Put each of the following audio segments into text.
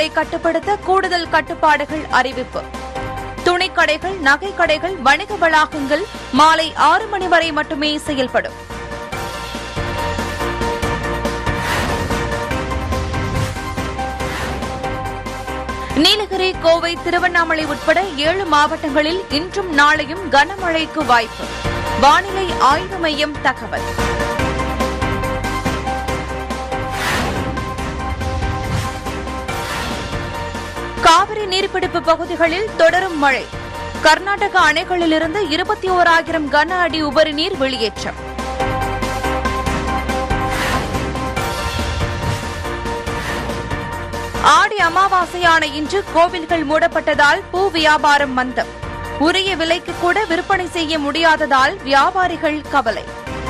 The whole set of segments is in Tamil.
விற்பனைகளை கட்டுப்படுத்த கூடுதல் கட்டுப்பாடுகள் அறிவிப்பு துணிக்கடைகள் நகைக்கடைகள் வணிக வளாகங்கள் மாலை ஆறு மணி வரை மட்டுமே செயல்படும் நீலகிரி கோவை திருவண்ணாமலை உட்பட ஏழு மாவட்டங்களில் இன்றும் நாளையும் கனமழைக்கு வாய்ப்பு வானிலை ஆய்வு மையம் தகவல் காவிரி நீர்பிடிப்பு பகுதிகளில் தொடரும் மழை கர்நாடக அணைகளிலிருந்து இருபத்தி ஓராயிரம் கன அடி உபரி நீர் வெளியேற்றம் ஆடி அமாவாசையான இன்று கோவில்கள் மூடப்பட்டதால் பூ வியாபாரம் மந்தம் உரிய விலைக்கு கூட விற்பனை செய்ய முடியாததால் வியாபாரிகள் கவலை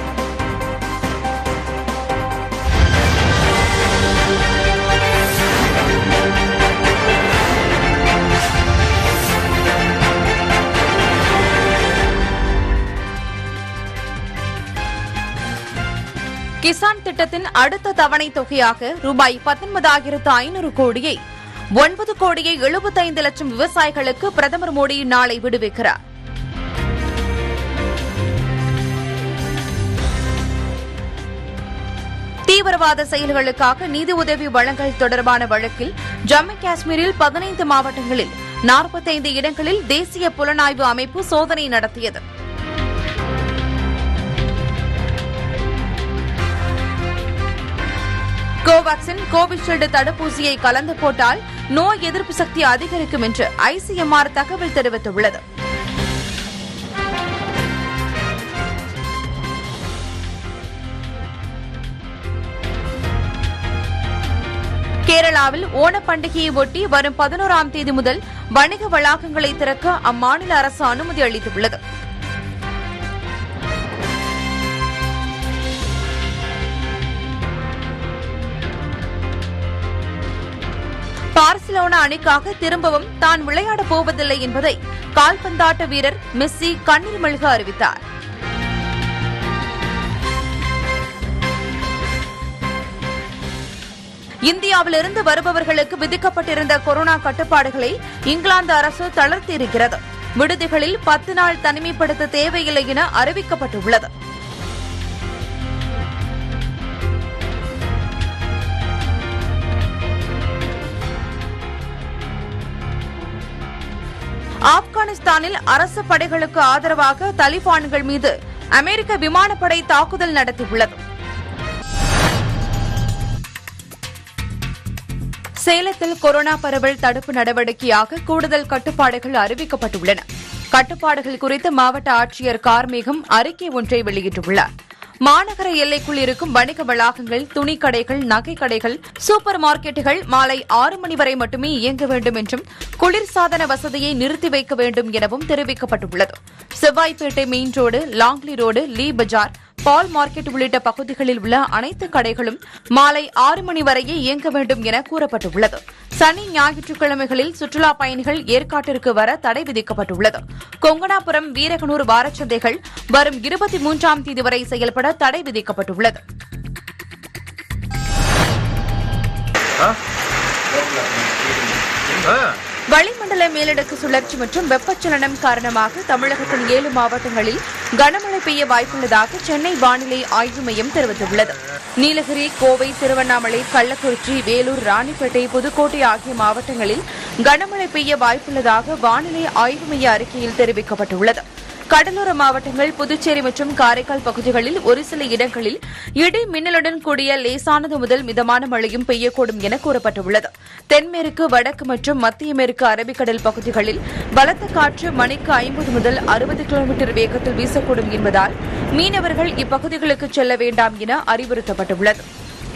கிசான் திட்டத்தின் அடுத்த தவணை தொகையாக ரூபாய் பத்தொன்பதாயிரத்து ஐநூறு கோடியை ஒன்பது கோடியே எழுபத்தைந்து லட்சம் விவசாயிகளுக்கு பிரதமர் மோடி நாளை விடுவிக்கிறார் தீவிரவாத செயல்களுக்காக நிதி உதவி வழங்கல் தொடர்பான வழக்கில் ஜம்மு காஷ்மீரில் பதினைந்து மாவட்டங்களில் நாற்பத்தைந்து இடங்களில் தேசிய புலனாய்வு அமைப்பு சோதனை நடத்தியது கோவாக்சின் கோவிஷீல்டு தடுப்பூசியை கலந்து போட்டால் நோய் எதிர்ப்பு சக்தி அதிகரிக்கும் என்று ஐசிஎம்ஆர் தகவல் தெரிவித்துள்ளது கேரளாவில் ஓணப் பண்டிகையை ஒட்டி வரும் பதினோராம் தேதி முதல் வணிக வளாகங்களை திறக்க அம்மாநில அரசு அனுமதி அளித்துள்ளது பார்சிலோனா அணிக்காக திரும்பவும் தான் விளையாடப் போவதில்லை என்பதை கால்பந்தாட்ட வீரர் மெஸ்ஸி கண்ணீர் மல்க அறிவித்தார் இந்தியாவிலிருந்து வருபவர்களுக்கு விதிக்கப்பட்டிருந்த கொரோனா கட்டுப்பாடுகளை இங்கிலாந்து அரசு தளர்த்தியிருக்கிறது விடுதிகளில் பத்து நாள் தனிமைப்படுத்த தேவையில்லை என அறிவிக்கப்பட்டுள்ளது ஆப்கானிஸ்தானில் அரசு படைகளுக்கு ஆதரவாக தலிபான்கள் மீது அமெரிக்க விமானப்படை தாக்குதல் நடத்தியுள்ளது சேலத்தில் கொரோனா பரவல் தடுப்பு நடவடிக்கையாக கூடுதல் கட்டுப்பாடுகள் அறிவிக்கப்பட்டுள்ளன கட்டுப்பாடுகள் குறித்து மாவட்ட ஆட்சியர் கார்மேகம் அறிக்கை ஒன்றை வெளியிட்டுள்ளார் மாநகர எல்லைக்குள் இருக்கும் வணிக வளாகங்கள் துணிக்கடைகள் நகைக்கடைகள் சூப்பர் மார்க்கெட்டுகள் மாலை ஆறு மணி வரை மட்டுமே இயங்க வேண்டும் என்றும் குளிர்சாதன வசதியை நிறுத்தி வைக்க வேண்டும் எனவும் தெரிவிக்கப்பட்டுள்ளது Sevvaipettai main road Langley road Leigh Bazaar பால் மார்க்கெட் உள்ளிட்ட பகுதிகளில் உள்ள அனைத்து கடைகளும் மாலை ஆறு மணி வரையே இயங்க வேண்டும் என கூறப்பட்டுள்ளது சனி ஞாயிற்றுக்கிழமைகளில் சுற்றுலா பயணிகள் ஏற்காட்டிற்கு வர தடை விதிக்கப்பட்டுள்ளது கொங்கனாபுரம் வீரகனூர் வாரச்சந்தைகள் வரும் இருபத்தி மூன்றாம் தேதி வரை செயல்பட தடை விதிக்கப்பட்டுள்ளது வளிமண்டல மேலடுக்கு சுழற்சி மற்றும் வெப்பச்சலனம் காரணமாக தமிழகத்தின் ஏழு மாவட்டங்களில் கனமழை பெய்ய வாய்ப்புள்ளதாக சென்னை வானிலை ஆய்வு மையம் தெரிவித்துள்ளது நீலகிரி கோவை திருவண்ணாமலை கள்ளக்குறிச்சி வேலூர் ராணிப்பேட்டை புதுக்கோட்டை ஆகிய மாவட்டங்களில் கனமழை பெய்ய வாய்ப்புள்ளதாக வானிலை ஆய்வு மைய அறிக்கையில் தெரிவிக்கப்பட்டுள்ளது கடலோர மாவட்டங்கள் புதுச்சேரி மற்றும் காரைக்கால் பகுதிகளில் ஒரு சில இடங்களில் இடி மின்னலுடன் கூடிய லேசானது முதல் மிதமான மழையும் பெய்யக்கூடும் என கூறப்பட்டுள்ளது தென்மேற்கு வடக்கு மற்றும் மத்திய மேற்கு அரபிக்கடல் பகுதிகளில் பலத்த காற்று மணிக்கு ஐம்பது முதல் அறுபது கிலோமீட்டர் வேகத்தில் வீசக்கூடும் என்பதால் மீனவர்கள் இப்பகுதிகளுக்கு செல்ல வேண்டாம் என அறிவுறுத்தப்பட்டுள்ளது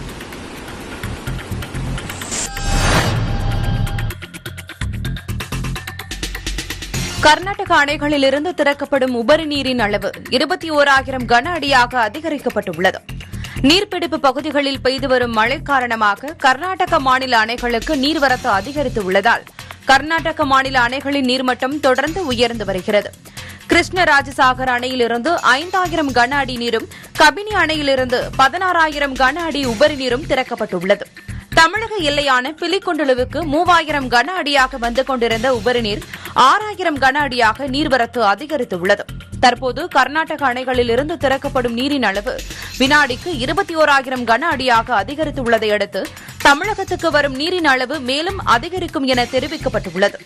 கர்நாடக அணைகளிலிருந்து திறக்கப்படும் உபரி நீரின் அளவு இருபத்தி ஓராயிரம் கன அடியாக அதிகரிக்கப்பட்டுள்ளது நீர்பிடிப்பு பகுதிகளில் பெய்து வரும் மழை காரணமாக கர்நாடக மாநில அணைகளுக்கு நீர்வரத்து அதிகரித்துள்ளதால் கர்நாடக மாநில அணைகளின் நீர்மட்டம் தொடர்ந்து உயர்ந்து வருகிறது கிருஷ்ணராஜசாகர் அணையிலிருந்து ஐந்தாயிரம் கன அடி நீரும் கபினி அணையிலிருந்து பதினாறாயிரம் கன அடி உபரி நீரும் திறக்கப்பட்டுள்ளது தமிழக எல்லையான பிலிக்குண்டுலுவுக்கு மூவாயிரம் கன அடியாக வந்து கொண்டிருந்த உபரிநீர் ஆறாயிரம் கன அடியாக நீர்வரத்து அதிகரித்துள்ளது தற்போது கர்நாடக அணைகளில் இருந்து திறக்கப்படும் நீரின் அளவு வினாடிக்கு இருபத்தி ஓராயிரம் கன அடியாக அதிகரித்துள்ளதை அடுத்து தமிழகத்துக்கு வரும் நீரின் அளவு மேலும் அதிகரிக்கும் என தெரிவிக்கப்பட்டுள்ளது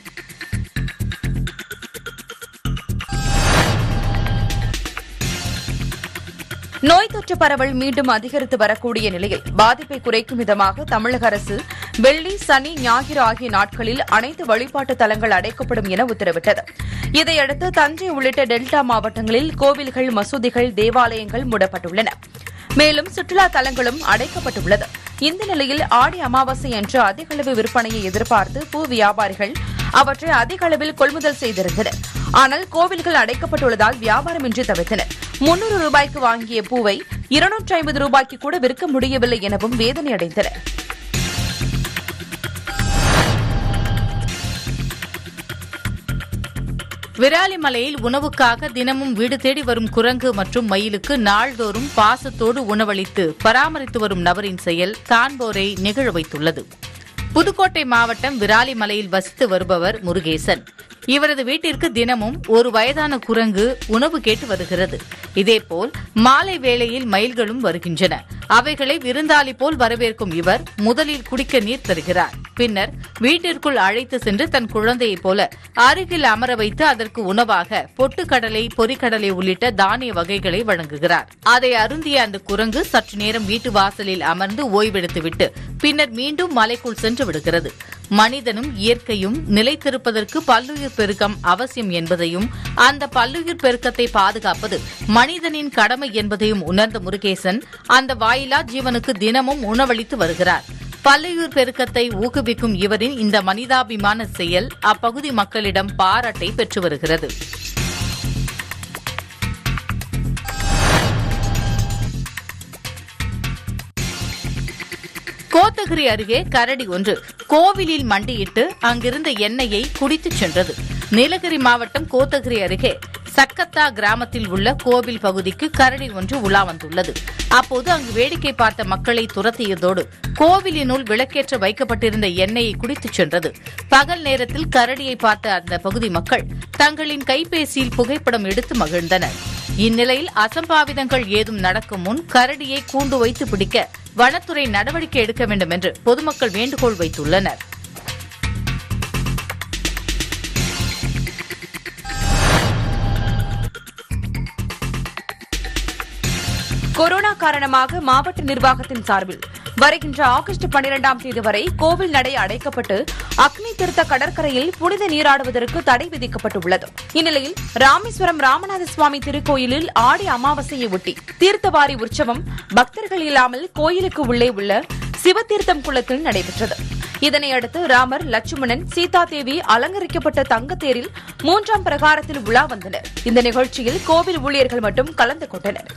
நோய் தொற்று பரவல் மீண்டும் அதிகரித்து வரக்கூடிய நிலையில் பாதிப்பை குறைக்கும் விதமாக தமிழக அரசு வெள்ளி சனி ஞாயிறு ஆகிய நாட்களில் அனைத்து வழிபாட்டு தலங்கள் அடைக்கப்படும் என உத்தரவிட்டது இதையடுத்து தஞ்சை உள்ளிட்ட டெல்டா மாவட்டங்களில் கோவில்கள் மசூதிகள் தேவாலயங்கள் மூடப்பட்டுள்ளன மேலும் சுற்றுலா தலங்களும் அடைக்கப்பட்டுள்ளது இந்த நிலையில் ஆடி அமாவாசை அன்று அதிக அளவு விற்பனையை எதிர்பார்த்து பூ வியாபாரிகள் அவற்றை அதிக அளவில் கொள்முதல் செய்திருந்தனர் ஆனால் கோவில்கள் அடைக்கப்பட்டுள்ளதால் வியாபாரமின்றி தவிர்த்தனர் முன்னூறு ரூபாய்க்கு வாங்கிய பூவை இருநூற்றி ஐம்பது ரூபாய்க்கு கூட விற்க முடியவில்லை எனவும் வேதனை அடைந்தனர் விராலிமலையில் உணவுக்காக தினமும் வீடு தேடி வரும் குரங்கு மற்றும் மயிலுக்கு நாள்தோறும் பாசத்தோடு உணவளித்து பராமரித்து வரும் நபரின் செயல் காண்போரை நிகழ வைத்துள்ளது புதுக்கோட்டை மாவட்டம் விராலிமலையில் வசித்து வருபவர் முருகேசன் இவரது வீட்டிற்கு தினமும் ஒரு வயதான குரங்கு உணவு கேட்டு வருகிறது இதேபோல் மாலை வேளையில் மயில்களும் வருகின்றன அவைகளை விருந்தாளி போல் வரவேற்கும் இவர் முதலில் குடிக்க நீர் தருகிறார் பின்னர் வீட்டிற்குள் அழைத்து சென்று தன் குழந்தையைப் போல அருகில் அமர வைத்து அதற்கு உணவாக பொட்டுக்கடலை பொரிக்கடலை உள்ளிட்ட தானிய வகைகளை வழங்குகிறார் அதை அருந்திய அந்த குரங்கு சற்று நேரம் வீட்டு வாசலில் அமர்ந்து ஓய்வெடுத்துவிட்டு பின்னர் மீண்டும் மலைக்குள் சென்று விடுகிறது மனிதனும் இயற்கையும் நிலைத்திருப்பதற்கு பல்லுயிர் பெருக்கம் அவசியம் என்பதையும் அந்த பல்லுயிர் பெருக்கத்தை பாதுகாப்பது மனிதனின் கடமை என்பதையும் உணர்ந்த முருகேசன் அந்த வாயிலா ஜீவனுக்கு தினமும் உணவளித்து வருகிறார் பல்லுயிர் பெருக்கத்தை ஊக்குவிக்கும் இவரின் இந்த மனிதாபிமான செயல் அப்பகுதி மக்களிடம் பாராட்டை பெற்று வருகிறது கோத்தகிரி அருகே கரடி ஒன்று கோவிலில் மண்டியிட்டு அங்கிருந்த எண்ணெயை குடித்துச் சென்றது நீலகிரி மாவட்டம் கோத்தகிரி அருகே சக்கத்தா கிராமத்தில் உள்ள கோவில் பகுதிக்கு கரடி ஒன்று உலா வந்துள்ளது அப்போது அங்கு வேடிக்கை பார்த்த மக்களை துரத்தியதோடு கோவிலினுள் விளக்கேற்ற வைக்கப்பட்டிருந்த எண்ணெயை குடித்துச் சென்றது பகல் நேரத்தில் கரடியை பார்த்த அந்த பகுதி மக்கள் தங்களின் கைபேசியில் புகைப்படம் எடுத்து மகிழ்ந்தனர் இந்நிலையில் அசம்பாவிதங்கள் ஏதும் நடக்கும் முன் கரடியை கூண்டு வைத்து பிடிக்க வனத்துறை நடவடிக்கை எடுக்க வேண்டும் என்று பொதுமக்கள் வேண்டுகோள் வைத்துள்ளனர் கொரோனா காரணமாக மாவட்ட நிர்வாகத்தின் சார்பில் வருகின்ற ஆகஸ்ட் பன்னிரெண்டாம் தேதி வரை கோவில் நடை அடைக்கப்பட்டு அக்னி திருத்த கடற்கரையில் புனித நீராடுவதற்கு தடை விதிக்கப்பட்டுள்ளது இந்நிலையில் ராமேஸ்வரம் ராமநாத சுவாமி திருக்கோயிலில் ஆடி அமாவாசையை ஒட்டி தீர்த்தவாரி உற்சவம் பக்தர்கள் இல்லாமல் கோயிலுக்கு உள்ளே உள்ள சிவதீர்த்தம் குளத்தில் நடைபெற்றது இதனையடுத்து ராமர் லட்சுமணன் சீதா தேவி அலங்கரிக்கப்பட்ட தங்கத்தேரில் மூன்றாம் பிரகாரத்தில் உலா வந்தனர் இந்த நிகழ்ச்சியில் கோவில் ஊழியர்கள் மட்டும் கலந்து கொண்டனர்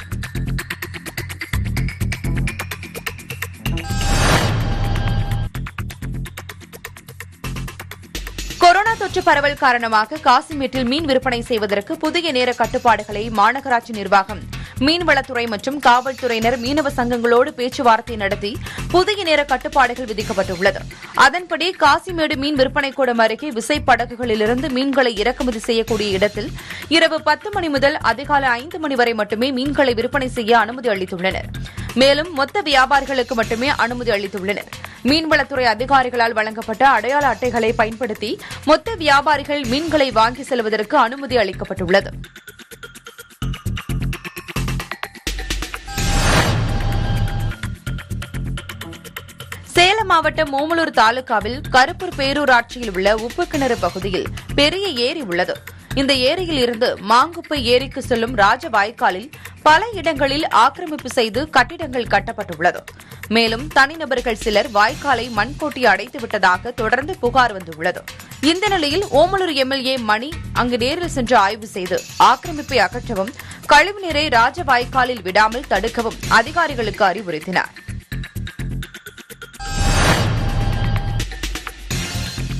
கொரோனா தொற்று பரவல் காரணமாக காசிமேட்டில் மீன் விற்பனை செய்வதற்கு புதிய நேர கட்டுப்பாடுகளை மாநகராட்சி நிர்வாகம் மீன்வளத்துறை மற்றும் காவல்துறையினர் மீனவ சங்கங்களோடு பேச்சுவார்த்தை நடத்தி புதிய நேர கட்டுப்பாடுகள் விதிக்கப்பட்டுள்ளது அதன்படி காசிமேடு மீன் விற்பனை கூடம் அருகே விசைப்படகுகளிலிருந்து மீன்களை இறக்குமதி செய்யக்கூடிய இடத்தில் இரவு பத்து மணி முதல் அதிகாலை ஐந்து மணி வரை மட்டுமே மீன்களை விற்பனை செய்ய அனுமதி அளித்துள்ளனர் மேலும் மொத்த வியாபாரிகளுக்கு மட்டுமே அனுமதி அளித்துள்ளனர் மீன்வளத்துறை அதிகாரிகளால் வழங்கப்பட்ட அடையாள அட்டைகளை பயன்படுத்தி மொத்த வியாபாரிகள் மீன்களை வாங்கி செல்வதற்கு அனுமதி அளிக்கப்பட்டுள்ளது சேலம் மாவட்டம் ஓமலூர் தாலுகாவில் கருப்பூர் பேரூராட்சியில் உள்ள உப்பு கிணறு பகுதியில் பெரிய ஏரி உள்ளது இந்த ஏரியில் இருந்து மாங்குப்பை ஏரிக்கு செல்லும் ராஜ வாய்க்காலில் பல இடங்களில் ஆக்கிரமிப்பு செய்து கட்டிடங்கள் கட்டப்பட்டுள்ளது மேலும் தனிநபர்கள் சிலர் வாய்க்காலை மண்கொட்டி அடைத்து விட்டதாக தொடர்ந்து புகார் வந்துள்ளது இந்த நிலையில் ஓமலூர் எம்எல்ஏ மணி அங்கு நேரில் சென்று ஆய்வு செய்து ஆக்கிரமிப்பை அகற்றவும் கழிவுநீரை ராஜ வாய்க்காலில் விடாமல் தடுக்கவும் அதிகாரிகளுக்கு அறிவுறுத்தினார்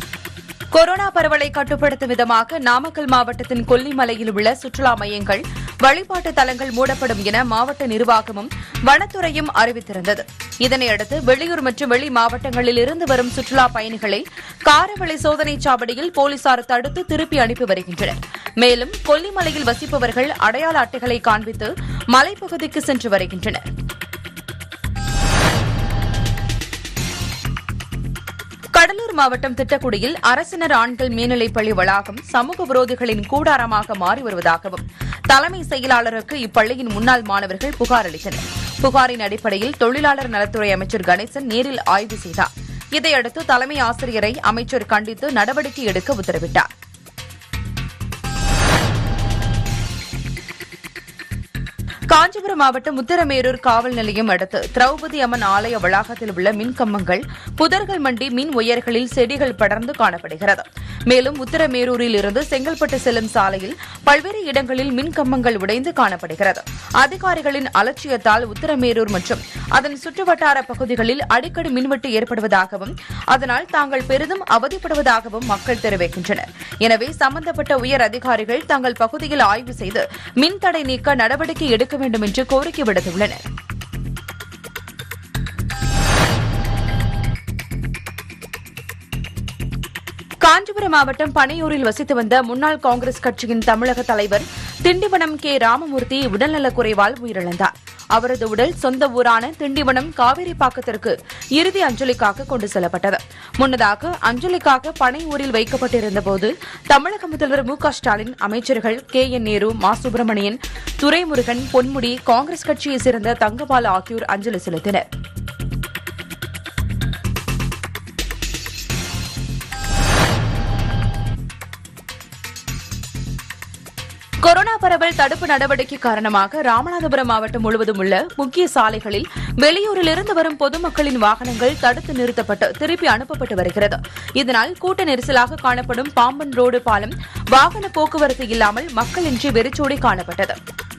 கொரோனா பரவலை கட்டுப்படுத்தும் விதமாக நாமக்கல் மாவட்டத்தின் கொல்லிமலையில் உள்ள சுற்றுலா மையங்கள் வழிபாட்டு தலங்கள் மூடப்படும் என மாவட்ட நிர்வாகமும் வனத்துறையும் அறிவித்திருந்தது இதனையடுத்து வெளியூர் மற்றும் வெளி மாவட்டங்களில் இருந்து வரும் சுற்றுலா பயணிகளை காரவளை சோதனைச் சாவடியில் போலீசார் தடுத்து திருப்பி அனுப்பி வருகின்றனர் மேலும் கொல்லிமலையில் வசிப்பவர்கள் அடையாள அட்டைகளை காண்பித்து மலைப்பகுதிக்கு சென்று வருகின்றனர் கடலூர் மாவட்டம் திட்டக்குடியில் அரசினர் ஆண்கள் மேல்நிலைப்பள்ளி வளாகம் சமூக விரோதிகளின் கூடாரமாக மாறி வருவதாகவும் தலைமை செயலாளருக்கு இப்பள்ளியின் முன்னாள் மாணவர்கள் புகார் அளித்தனர் புகாரின் அடிப்படையில் தொழிலாளர் நலத்துறை அமைச்சர் கணேசன் நேரில் ஆய்வு செய்தார் இதையடுத்து தலைமை ஆசிரியரை அமைச்சர் கண்டித்து நடவடிக்கை எடுக்க உத்தரவிட்டார் காஞ்சிபுரம் மாவட்டம் உத்தரமேரூர் காவல் நிலையம் அடுத்து திரௌபதி அம்மன் ஆலய வளாகத்தில் உள்ள மின் கம்பங்கள் புதர்கள் மண்டி மின் உயர்களில் செடிகள் படர்ந்து காணப்படுகிறது மேலும் உத்தரமேரூரில் இருந்து செங்கல்பட்டு செல்லும் சாலையில் பல்வேறு இடங்களில் மின் கம்பங்கள் உடைந்து காணப்படுகிறது அதிகாரிகளின் அலட்சியத்தால் உத்தரமேரூர் மற்றும் அதன் சுற்றுவட்டார பகுதிகளில் அடிக்கடி மின்வெட்டு ஏற்படுவதாகவும் அதனால் தாங்கள் பெரிதும் அவதிப்படுவதாகவும் மக்கள் தெரிவிக்கின்றனர் எனவே சம்பந்தப்பட்ட உயர் அதிகாரிகள் தங்கள் பகுதியில் ஆய்வு செய்து மின்தடை நீக்க நடவடிக்கை எடுக்க வேண்டும் என்று கோரிக்கை விடுத்துள்ளனர் காஞ்சிபுரம் மாவட்டம் பனையூரில் வசித்து வந்த முன்னாள் காங்கிரஸ் கட்சியின் தமிழக தலைவர் திண்டிவனம் கே ராமமூர்த்தி உடல்நலக்குறைவால் உயிரிழந்தார் அவரது உடல் சொந்த ஊரான திண்டிவனம் காவிரிப்பாக்கத்திற்கு இறுதி அஞ்சலிக்காக கொண்டு செல்லப்பட்டது முன்னதாக அஞ்சலிக்காக பனையூரில் வைக்கப்பட்டிருந்தபோது தமிழக முதல்வர் மு க ஸ்டாலின் அமைச்சர்கள் கே என் நேரு மா சுப்பிரமணியன் துரைமுருகன் பொன்முடி காங்கிரஸ் கட்சியைச் சேர்ந்த தங்கபால் ஆகியோர் அஞ்சலி செலுத்தினர் கொரோனா பரவல் தடுப்பு நடவடிக்கை காரணமாக ராமநாதபுரம் மாவட்டம் முழுவதும் உள்ள முக்கிய சாலைகளில் வெளியூரிலிருந்து வரும் பொதுமக்களின் வாகனங்கள் தடுத்து நிறுத்தப்பட்டு திருப்பி அனுப்பப்பட்டு வருகிறது இதனால் கூட்ட நெரிசலாக காணப்படும் பாம்பன் ரோடு பாலம் வாகன போக்குவரத்து இல்லாமல் மக்களின்றி வெறிச்சோடி காணப்பட்டது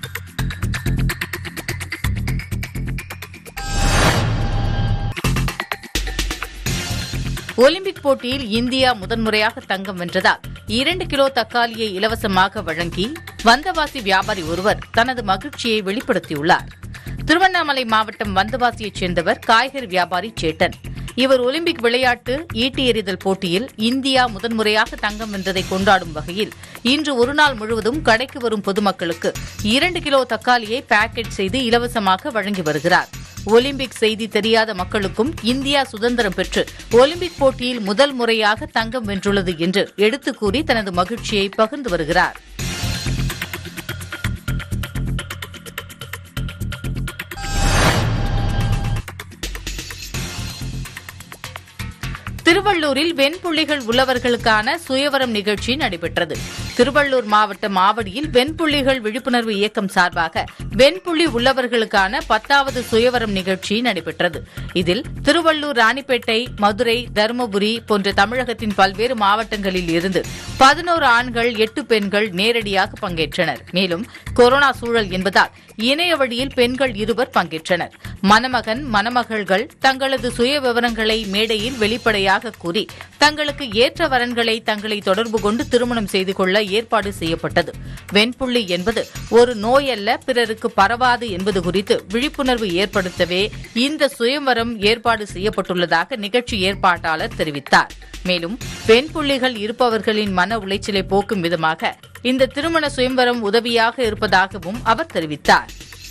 ஒலிம்பிக் போட்டியில் இந்தியா முதன்முறையாக தங்கம் வென்றதால் இரண்டு கிலோ தக்காளியை இலவசமாக வழங்கி வந்தவாசி வியாபாரி ஒருவர் தனது மகிழ்ச்சியை வெளிப்படுத்தியுள்ளார் திருவண்ணாமலை மாவட்டம் வந்தவாசியைச் சேர்ந்தவர் காய்கறி வியாபாரி சேட்டன் இவர் ஒலிம்பிக் விளையாட்டு ஈட்டி எறிதல் போட்டியில் இந்தியா முதன்முறையாக தங்கம் வென்றதை கொண்டாடும் வகையில் இன்று ஒருநாள் முழுவதும் கடைக்கு வரும் பொதுமக்களுக்கு இரண்டு கிலோ தக்காளியை பேக்கெட் செய்து இலவசமாக வழங்கி வருகிறார் ஒலிம்பிக் செய்தி தெரியாத மக்களுக்கும் இந்தியா சுதந்திரம் பெற்று ஒலிம்பிக் போட்டியில் முதல் முறையாக தங்கம் வென்றுள்ளது என்று எடுத்துக் கூறி தனது மகிழ்ச்சியை பகிர்ந்து வருகிறார் திருவள்ளூரில் வெண்புள்ளிகள் உள்ளவர்களுக்கான சுயவரம் நிகழ்ச்சி நடைபெற்றது திருவள்ளூர் மாவட்டம் ஆவடியில் வெண்புள்ளிகள் விழிப்புணர்வு இயக்கம் சார்பாக வெண்புள்ளி உள்ளவர்களுக்கான பத்தாவது சுயவரம் நிகழ்ச்சி நடைபெற்றது இதில் திருவள்ளூர் ராணிப்பேட்டை மதுரை தருமபுரி போன்ற தமிழகத்தின் பல்வேறு மாவட்டங்களில் இருந்து பதினோரு ஆண்கள் எட்டு பெண்கள் நேரடியாக பங்கேற்றனர் மேலும் கொரோனா சூழல் என்பதால் இணைய வழியில் பெண்கள் இருவர் பங்கேற்றனர் மணமகன் மணமகள்கள் தங்களது சுய விவரங்களை மேடையில் வெளிப்படையாக கூறி தங்களுக்கு ஏற்ற வரன்களை தங்களை தொடர்பு கொண்டு திருமணம் செய்து கொள்ள ஏற்பாடு செய்யப்பட்டது வெண்புள்ளி என்பது ஒரு நோய் அல்ல பிறருக்கு பரவாது என்பது குறித்து விழிப்புணர்வு ஏற்படுத்தவே இந்த சுயம்வரம் ஏற்பாடு செய்யப்பட்டுள்ளதாக நிகழ்ச்சி ஏற்பாட்டாளர் தெரிவித்தார் மேலும் பெண் புள்ளிகள் இருப்பவர்களின் மன உளைச்சலை போக்கும் விதமாக இந்த திருமண சுயம்வரம் உதவியாக இருப்பதாகவும் அவர் தெரிவித்தார்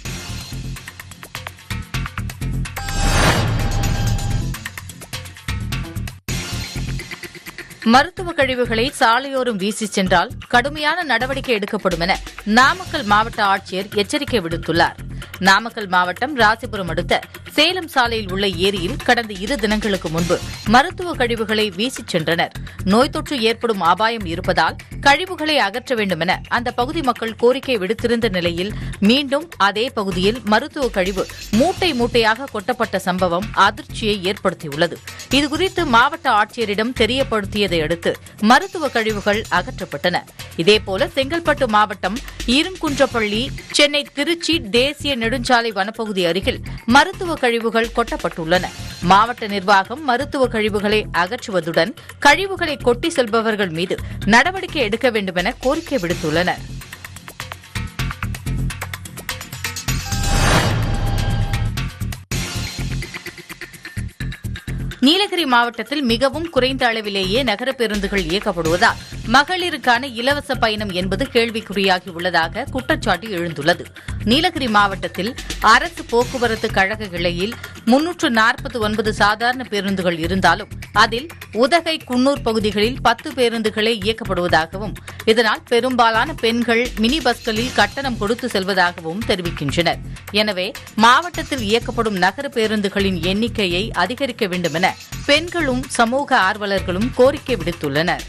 மருத்துவ கழிவுகளை சாலையோரம் வீசிச் சென்றால் கடுமையான நடவடிக்கை எடுக்கப்படும் என நாமக்கல் மாவட்ட ஆட்சியர் எச்சரிக்கை விடுத்துள்ளார் நாமக்கல் மாவட்டம் ராசிபுரம் அடுத்த சேலம் சாலையில் உள்ள ஏரியில் கடந்த இரு தினங்களுக்கு முன்பு மருத்துவ கழிவுகளை வீசிச் சென்றனர் நோய் தொற்று ஏற்படும் அபாயம் இருப்பதால் கழிவுகளை அகற்ற வேண்டும் என அந்த பகுதி மக்கள் கோரிக்கை விடுத்திருந்த நிலையில் மீண்டும் அதே பகுதியில் மருத்துவ கழிவு மூட்டை மூட்டையாக கொட்டப்பட்ட சம்பவம் அதிர்ச்சியை ஏற்படுத்தியுள்ளது இதுகுறித்து மாவட்ட ஆட்சியரிடம் தெரியப்படுத்தியதை அடுத்து மருத்துவ கழிவுகள் அகற்றப்பட்டன இதேபோல செங்கல்பட்டு மாவட்டம் இருங்குன்றப்பள்ளி சென்னை திருச்சி தேசிய நெடுஞ்சாலை வனப்பகுதி அருகில் மருத்துவ கழிவுகள் கொட்டப்பட்டுள்ளன மாவட்ட நிர்வாகம் மருத்துவ கழிவுகளை அகற்றுவதுடன் கழிவுகளை கொட்டி செல்பவர்கள் மீது நடவடிக்கை எடுக்க வேண்டும் என கோரிக்கை விடுத்துள்ளனர் நீலகிரி மாவட்டத்தில் மிகவும் குறைந்த அளவிலேயே நகர பேருந்துகள் இயக்கப்படுவதால் மகளிருக்கான இலவச பயணம் என்பது கேள்விக்குறியாகி உள்ளதாக குற்றச்சாட்டு எழுந்துள்ளது நீலகிரி மாவட்டத்தில் அரசு போக்குவரத்து கழக கிளையில் முன்னூற்று நாற்பத்தி ஒன்பது சாதாரண பேருந்துகள் இருந்தாலும் அதில் உதகை குன்னூர் பகுதிகளில் பத்து பேருந்துகளே இயக்கப்படுவதாகவும் இதனால் பெரும்பாலான பெண்கள் மினி பஸ்களில் கட்டணம் கொடுத்து செல்வதாகவும் தெரிவிக்கின்றனர் எனவே மாவட்டத்தில் இயக்கப்படும் நகர பேருந்துகளின் எண்ணிக்கையை அதிகரிக்க வேண்டும் என பெண்களும் சமூக ஆர்வலர்களும் கோரிக்கை விடுத்துள்ளனர்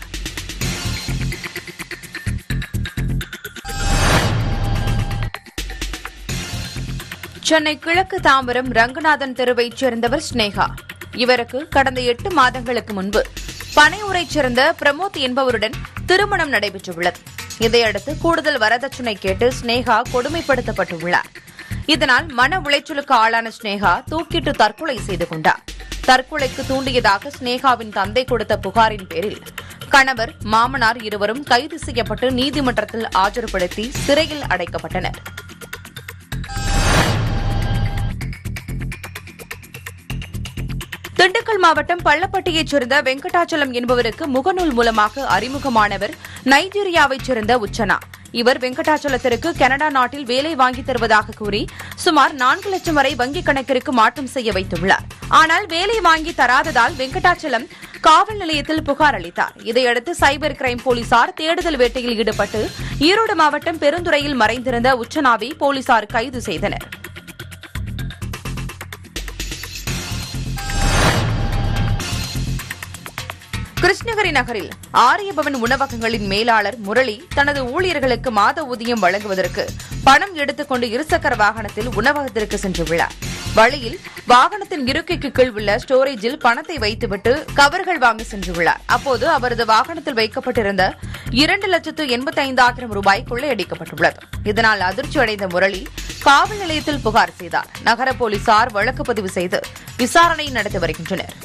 சென்னை கிழக்கு தாம்பரம் ரங்கநாதன் தெருவைச் சேர்ந்தவர் ஸ்னேகா இவருக்கு கடந்த எட்டு மாதங்களுக்கு முன்பு பனையூரைச் சேர்ந்த பிரமோத் என்பவருடன் திருமணம் நடைபெற்றுள்ளது இதையடுத்து கூடுதல் வரதட்சணை கேட்டு ஸ்னேகா கொடுமைப்படுத்தப்பட்டுள்ளார் இதனால் மன உளைச்சலுக்கு ஆளான ஸ்னேகா தூக்கிட்டு தற்கொலை செய்து கொண்டார் தற்கொலைக்கு தூண்டியதாக ஸ்னேகாவின் தந்தை கொடுத்த புகாரின் பேரில் கணவர் மாமனார் இருவரும் கைது செய்யப்பட்டு நீதிமன்றத்தில் ஆஜர்படுத்தி சிறையில் அடைக்கப்பட்டனர் திண்டுக்கல் மாவட்டம் பள்ளப்பட்டியைச் சேர்ந்த வெங்கடாச்சலம் என்பவருக்கு முகநூல் மூலமாக அறிமுகமானவர் நைஜீரியாவைச் சேர்ந்த உச்சனா இவர் வெங்கடாச்சலத்திற்கு கனடா நாட்டில் வேலை வாங்கித் தருவதாக கூறி சுமார் நான்கு லட்சம் வரை வங்கிக் கணக்கிற்கு மாற்றம் செய்ய வைத்துள்ளார் ஆனால் வேலை வாங்கி தராததால் வெங்கடாச்சலம் காவல் நிலையத்தில் புகார் அளித்தார் இதையடுத்து சைபர் கிரைம் போலீசார் தேடுதல் வேட்டையில் ஈடுபட்டு ஈரோடு மாவட்டம் பெருந்துறையில் மறைந்திருந்த உச்சனாவை போலீசார் கைது செய்தனர் கிருஷ்ணகிரி நகரில் ஆரியபவன் உணவகங்களின் மேலாளர் முரளி தனது ஊழியர்களுக்கு மாத ஊதியம் வழங்குவதற்கு பணம் எடுத்துக்கொண்டு இருசக்கர வாகனத்தில் உணவகத்திற்கு சென்றுள்ளார் வழியில் வாகனத்தின் இருக்கைக்கு கீழ் உள்ள ஸ்டோரேஜில் பணத்தை வைத்துவிட்டு கவர்கள் வாங்க சென்றுள்ளார் அப்போது அவரது வாகனத்தில் வைக்கப்பட்டிருந்த இரண்டு லட்சத்து எண்பத்தி ஐந்தாயிரம் ரூபாய் கொள்ளையடிக்கப்பட்டுள்ளது இதனால் அதிர்ச்சி அடைந்த முரளி காவல் நிலையத்தில் புகார் செய்தார் நகர போலீசார் வழக்கு பதிவு செய்து விசாரணை நடத்தி வருகின்றனர்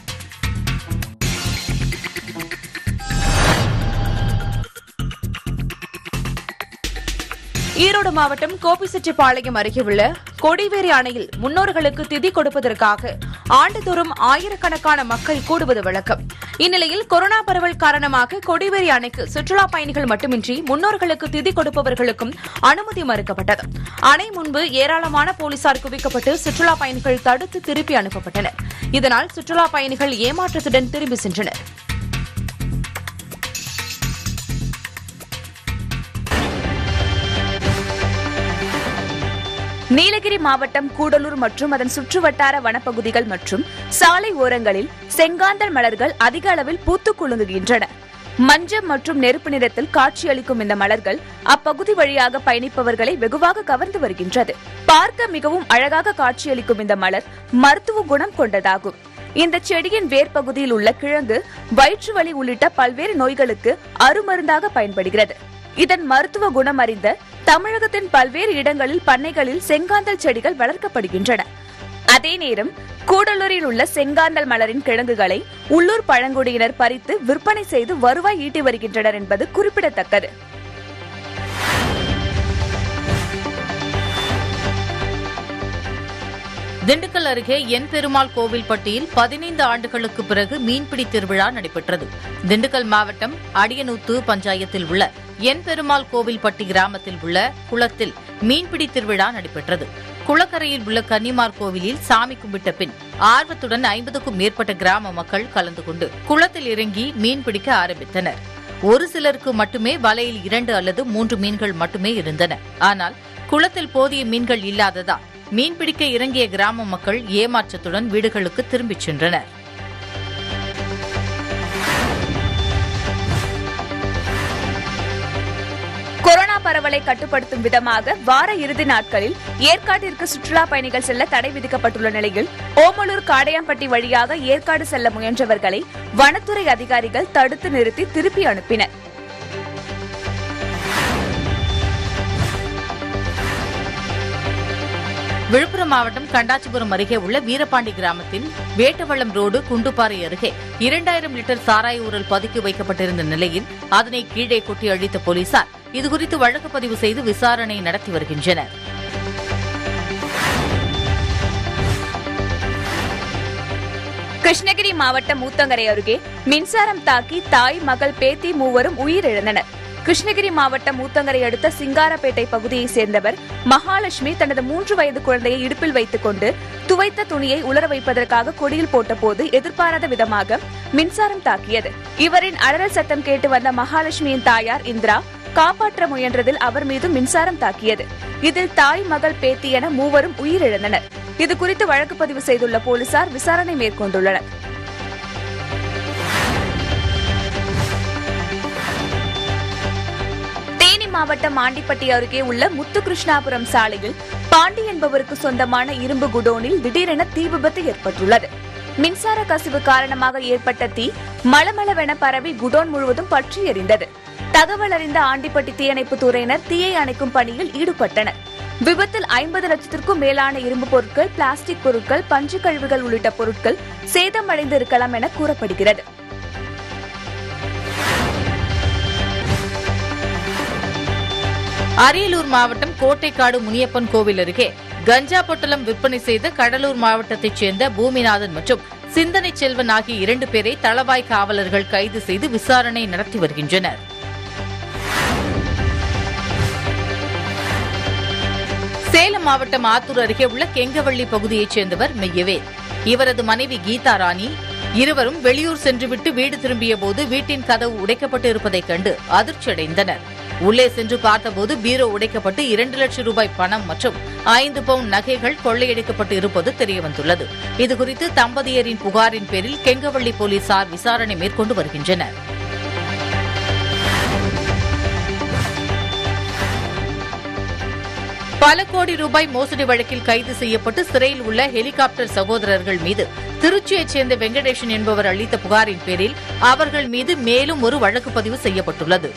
ஈரோடு மாவட்டம் கோபிச்செட்டிப்பாளையம் அருகே உள்ள கொடிவேரி அணையில் முன்னோர்களுக்கு திதி கொடுப்பதற்காக ஆண்டுதோறும் ஆயிரக்கணக்கான மக்கள் கூடுவது வழக்கம் இந்நிலையில் கொரோனா பரவல் காரணமாக கொடிவேரி அணைக்கு சுற்றுலா பயணிகள் மட்டுமின்றி முன்னோர்களுக்கு திதி கொடுப்பவர்களுக்கும் அனுமதி மறுக்கப்பட்டது அணை முன்பு ஏராளமான போலீசார் குவிக்கப்பட்டு சுற்றுலா பயணிகள் தடுத்து திருப்பி அனுப்பப்பட்டனர் இதனால் சுற்றுலா பயணிகள் ஏமாற்றத்துடன் திரும்பி சென்றனர் நீலகிரி மாவட்டம் கூடலூர் மற்றும் அதன் சுற்றுவட்டார வனப்பகுதிகள் மற்றும் சாலை ஓரங்களில் செங்காந்தல் மலர்கள் அதிக அளவில் பூத்துக் குலுங்குகின்றன மஞ்சள் மற்றும் நெருப்பு நிறத்தில் காட்சியளிக்கும் இந்த மலர்கள் அப்பகுதி வழியாக பயணிப்பவர்களை வெகுவாக கவர்ந்து வருகின்றது பார்க்க மிகவும் அழகாக காட்சியளிக்கும் இந்த மலர் மருத்துவ குணம் கொண்டதாகும் இந்த செடியின் வேர் பகுதியில் உள்ள கிழங்கு வயிற்று வலி உள்ளிட்ட பல்வேறு நோய்களுக்கு அருமருந்தாக பயன்படுகிறது இதன் மருத்துவ குணம் அறிந்த தமிழகத்தின் பல்வேறு இடங்களில் பண்ணைகளில் செங்காந்தல் செடிகள் வளர்க்கப்படுகின்றன அதே நேரம் கூடலூரில் உள்ள செங்காந்தல் மலரின் கிழங்குகளை உள்ளூர் பழங்குடியினர் பறித்து விற்பனை செய்து வருவாய் ஈட்டி வருகின்றனர் என்பது குறிப்பிடத்தக்கது திண்டுக்கல் அருகே என் பெருமாள் கோவில்பட்டியில் பதினைந்து ஆண்டுகளுக்கு பிறகு மீன்பிடி திருவிழா நடைபெற்றது திண்டுக்கல் மாவட்டம் அடியனூத்து பஞ்சாயத்தில் உள்ள என் பெருமாள் கோவில்பட்டி கிராமத்தில் உள்ள குளத்தில் மீன்பிடி திருவிழா நடைபெற்றது குளக்கரையில் உள்ள கன்னிமார் கோவிலில் சாமி கும்பிட்ட பின் ஆர்வத்துடன் ஐம்பதுக்கும் மேற்பட்ட கிராம மக்கள் கலந்து கொண்டு குளத்தில் இறங்கி மீன் பிடிக்க ஆரம்பித்தனர் ஒரு சிலருக்கு மட்டுமே வலையில் இரண்டு அல்லது மூன்று மீன்கள் மட்டுமே இருந்தன ஆனால் குளத்தில் போதிய மீன்கள் இல்லாததால் மீன்பிடிக்க இறங்கிய கிராம மக்கள் ஏமாற்றத்துடன் வீடுகளுக்கு திரும்பிச் சென்றனர் கொரோனா பரவலை கட்டுப்படுத்தும் விதமாக வார இறுதி நாட்களில் ஏற்காட்டிற்கு சுற்றுலா பயணிகள் செல்ல தடை விதிக்கப்பட்டுள்ள நிலையில் ஓமலூர் காடையாம்பட்டி வழியாக ஏற்காடு செல்ல முயன்றவர்களை வனத்துறை அதிகாரிகள் தடுத்து நிறுத்தி திருப்பி அனுப்பினர் விழுப்புரம் மாவட்டம் கண்டாச்சிபுரம் அருகே உள்ள வீரபாண்டி கிராமத்தில் வேட்டவளம் ரோடு குண்டுபாறை அருகே இரண்டாயிரம் லிட்டர் சாராய ஊரல் பதுக்கி வைக்கப்பட்டிருந்த நிலையில் அதனை கீழே கொட்டி அழித்த போலீசார் இதுகுறித்து வழக்கு பதிவு செய்து விசாரணை நடத்தி வருகின்றனர் கிருஷ்ணகிரி மாவட்டம் ஊத்தங்கரை அருகே மின்சாரம் தாக்கி தாய் மகள் பேத்தி மூவரும் உயிரிழந்தனர் கிருஷ்ணகிரி மாவட்டம் ஊத்தங்கரை அடுத்த சிங்காரப்பேட்டை பகுதியைச் சேர்ந்தவர் மகாலட்சுமி தனது மூன்று வயது குழந்தையை இடுப்பில் வைத்துக் கொண்டு துவைத்த துணியை உலர வைப்பதற்காக கொடியில் போட்டபோது எதிர்பாராத விதமாக மின்சாரம் தாக்கியது இவரின் அலறல் சத்தம் கேட்டு வந்த மகாலட்சுமியின் தாயார் இந்திரா காப்பாற்ற முயன்றதில் அவர் மீது மின்சாரம் தாக்கியது இதில் தாய் மகள் பேத்தி என மூவரும் உயிரிழந்தனர் இது குறித்து வழக்கு பதிவு செய்துள்ள போலீசார் விசாரணை மேற்கொண்டுள்ளனர் தேனி மாவட்டம் ஆண்டிப்பட்டி அருகே உள்ள முத்துகிருஷ்ணாபுரம் சாலையில் பாண்டி என்பவருக்கு சொந்தமான இரும்பு குடோனில் திடீரென தீ விபத்து ஏற்பட்டுள்ளது மின்சார கசிவு காரணமாக ஏற்பட்ட தீ மளமளவென பரவி குடோன் முழுவதும் பற்றி எரிந்தது தகவல் அறிந்த ஆண்டிப்பட்டி தீயணைப்பு துறையினர் தீயை அணைக்கும் பணியில் ஈடுபட்டனர் விபத்தில் ஐம்பது லட்சத்திற்கும் மேலான இரும்பு பொருட்கள் பிளாஸ்டிக் பொருட்கள் பஞ்சு கழிவுகள் உள்ளிட்ட பொருட்கள் சேதமடைந்து இருக்கலாம் என கூறப்படுகிறது அரியலூர் மாவட்டம் கோட்டைக்காடு முனியப்பன் கோவில் அருகே கஞ்சா பொட்டலம் விற்பனை செய்த கடலூர் மாவட்டத்தைச் சேர்ந்த பூமிநாதன் மற்றும் சிந்தனை செல்வன் ஆகிய இரண்டு பேரை தளவாய் காவலர்கள் கைது செய்து விசாரணை நடத்தி வருகின்றனர் சேலம் மாவட்டம் ஆத்தூர் அருகே உள்ள கெங்கவள்ளி பகுதியைச் சேர்ந்தவர் மெய்யவேல் இவரது மனைவி கீதா ராணி இருவரும் வெளியூர் சென்றுவிட்டு வீடு திரும்பிய போது வீட்டின் கதவு உடைக்கப்பட்டு இருப்பதைக் கண்டு அதிர்ச்சியடைந்தனர் உள்ளே சென்று பார்த்தபோது பீரோ உடைக்கப்பட்டு இரண்டு லட்சம் ரூபாய் பணம் மற்றும் ஐந்து பவுன் நகைகள் கொள்ளையடிக்கப்பட்டு இருப்பது தெரியவந்துள்ளது இதுகுறித்து தம்பதியரின் புகாரின் பேரில் கெங்கவள்ளி போலீசார் விசாரணை மேற்கொண்டு வருகின்றனர் பல கோடி ரூபாய் மோசடி வழக்கில் கைது செய்யப்பட்டு சிறையில் உள்ள ஹெலிகாப்டர் சகோதரர்கள் மீது திருச்சியைச் சேர்ந்த வெங்கடேஷன் என்பவர் அளித்த புகாரின் பேரில் அவர்கள் மீது மேலும் ஒரு வழக்கு பதிவு செய்யப்பட்டுள்ளது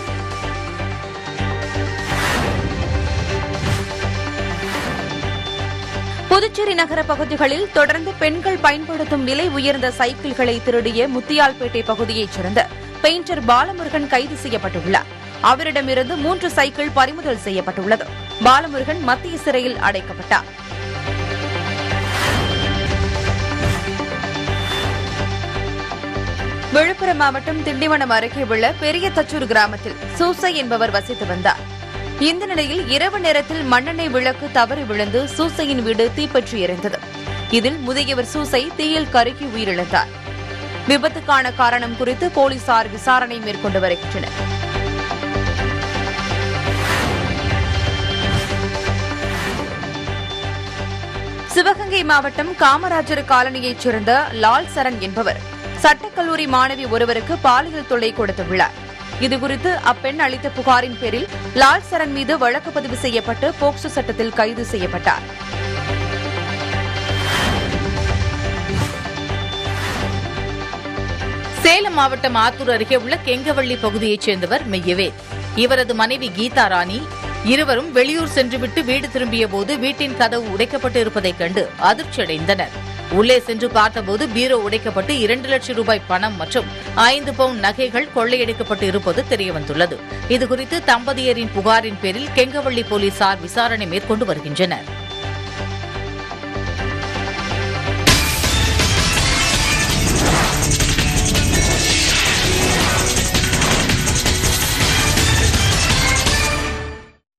புதுச்சேரி நகர பகுதிகளில் தொடர்ந்து பெண்கள் பயன்படுத்தும் விலை உயர்ந்த சைக்கிள்களை திருடிய முத்தியால்பேட்டை பகுதியைச் சேர்ந்த பெயிண்டர் பாலமுருகன் கைது செய்யப்பட்டுள்ளார் அவரிடமிருந்து மூன்று சைக்கிள் பறிமுதல் செய்யப்பட்டுள்ளது பாலமுருகன் மத்திய சிறையில் அடைக்கப்பட்டார் விழுப்புரம் மாவட்டம் திண்டிவனம் அருகே உள்ள பெரிய தச்சூர் கிராமத்தில் சூசை என்பவர் வசித்து வந்தார் இந்த நிலையில் இரவு நேரத்தில் மண்ணெண்ணெய் விளக்கு தவறி விழுந்து சூசையின் வீடு தீப்பற்றி எரிந்தது இதில் முதியவர் சூசை தீயில் கருகி உயிரிழந்தார் விபத்துக்கான காரணம் குறித்து போலீசார் விசாரணை மேற்கொண்டு வருகின்றனர் சிவகங்கை மாவட்டம் காமராஜர் காலனியைச் சேர்ந்த லால் சரண் என்பவர் சட்டக்கல்லூரி மாணவி ஒருவருக்கு பாலியல் தொல்லை கொடுத்துள்ளார் இதுகுறித்து அப்பெண் அளித்த புகாரின் பேரில் லால் சரண் மீது வழக்கு பதிவு செய்யப்பட்டு போக்சோ சட்டத்தில் கைது செய்யப்பட்டார் சேலம் மாவட்டம் ஆத்தூர் அருகே உள்ள கெங்கவள்ளி பகுதியைச் சேர்ந்தவர் மெய்யவேல் இவரது மனைவி கீதா ராணி இருவரும் வெளியூர் சென்றுவிட்டு வீடு திரும்பிய போது வீட்டின் கதவு உடைக்கப்பட்டு இருப்பதைக் கண்டு அதிர்ச்சியடைந்தனர் உள்ளே சென்று பார்த்தபோது பீரோ உடைக்கப்பட்டு இரண்டு லட்சம் ரூபாய் பணம் மற்றும் ஐந்து பவுன் நகைகள் கொள்ளையடிக்கப்பட்டு இருப்பது தெரியவந்துள்ளது இதுகுறித்து தம்பதியரின் புகாரின் பேரில் கெங்கவள்ளி போலீசார் விசாரணை மேற்கொண்டு வருகின்றனர்